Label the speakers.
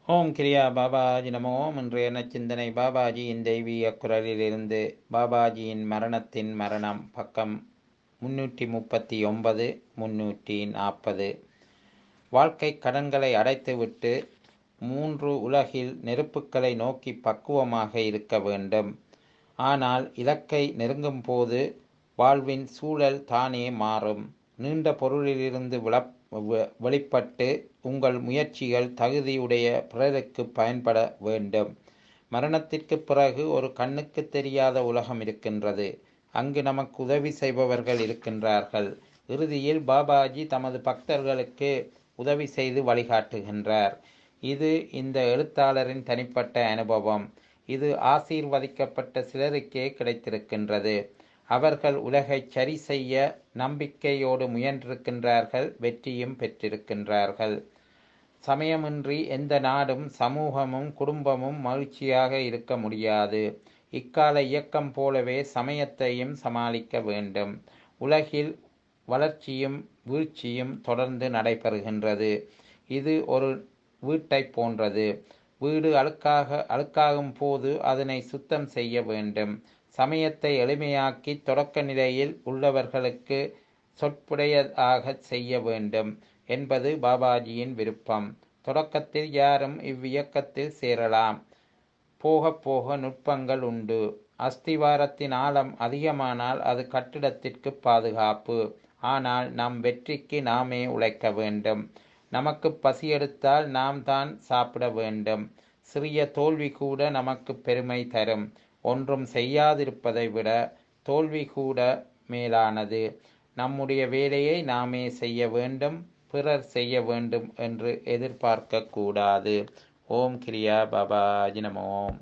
Speaker 1: ஓம் கிரியா பாபாஜி நமோ இன்றைய நச்சிந்தனை பாபாஜியின் தெய்வீக குரலிலிருந்து பாபாஜியின் மரணத்தின் மரணம் பக்கம் முன்னூற்றி முப்பத்தி ஒன்பது முன்னூற்றி நாற்பது வாழ்க்கை கடன்களை அடைத்துவிட்டு மூன்று உலகில் நெருப்புக்களை நோக்கி பக்குவமாக இருக்க வேண்டும் ஆனால் இலக்கை நெருங்கும் போது வாழ்வின் சூழல் தானே மாறும் நீண்ட பொருளிலிருந்து விள வெளிப்பட்டு உங்கள் முயற்சிகள் தகுதியுடைய பிறருக்கு பயன்பட வேண்டும் மரணத்திற்கு பிறகு ஒரு கண்ணுக்கு தெரியாத உலகம் இருக்கின்றது அங்கு நமக்கு உதவி செய்பவர்கள் இருக்கின்றார்கள் இறுதியில் பாபாஜி தமது பக்தர்களுக்கு உதவி செய்து வழிகாட்டுகின்றார் இது இந்த எழுத்தாளரின் தனிப்பட்ட அனுபவம் இது ஆசீர்வதிக்கப்பட்ட சிலருக்கே கிடைத்திருக்கின்றது அவர்கள் உலகை சரி செய்ய நம்பிக்கையோடு முயன்றிருக்கின்றார்கள் வெற்றியும் பெற்றிருக்கின்றார்கள் சமயமின்றி எந்த நாடும் சமூகமும் குடும்பமும் மகிழ்ச்சியாக இருக்க முடியாது இக்கால இயக்கம் போலவே சமயத்தையும் சமாளிக்க வேண்டும் உலகில் வளர்ச்சியும் வீழ்ச்சியும் தொடர்ந்து நடைபெறுகின்றது இது ஒரு வீட்டை போன்றது வீடு அழுக்காக அழுக்காகும் போது அதனை சுத்தம் செய்ய வேண்டும் சமயத்தை எளிமையாக்கி தொடக்க நிலையில் உள்ளவர்களுக்கு சொற்புடையதாக செய்ய வேண்டும் என்பது பாபாஜியின் விருப்பம் தொடக்கத்தில் யாரும் இவ்வியக்கத்தில் சேரலாம் போக போக நுட்பங்கள் உண்டு அஸ்திவாரத்தின் ஆழம் அதிகமானால் அது கட்டிடத்திற்கு பாதுகாப்பு ஆனால் நம் வெற்றிக்கு நாமே உழைக்க வேண்டும் நமக்கு பசி எடுத்தால் நாம் தான் சாப்பிட வேண்டும் சிறிய தோல்வி கூட நமக்கு பெருமை தரும் ஒன்றும் செய்யாதிருப்பதை விட தோல்வி கூட மேலானது நம்முடைய வேலையை நாமே செய்ய வேண்டும் பிறர் செய்ய வேண்டும் என்று எதிர்பார்க்க கூடாது ஓம் கிரியா பாபாஜி நமோம்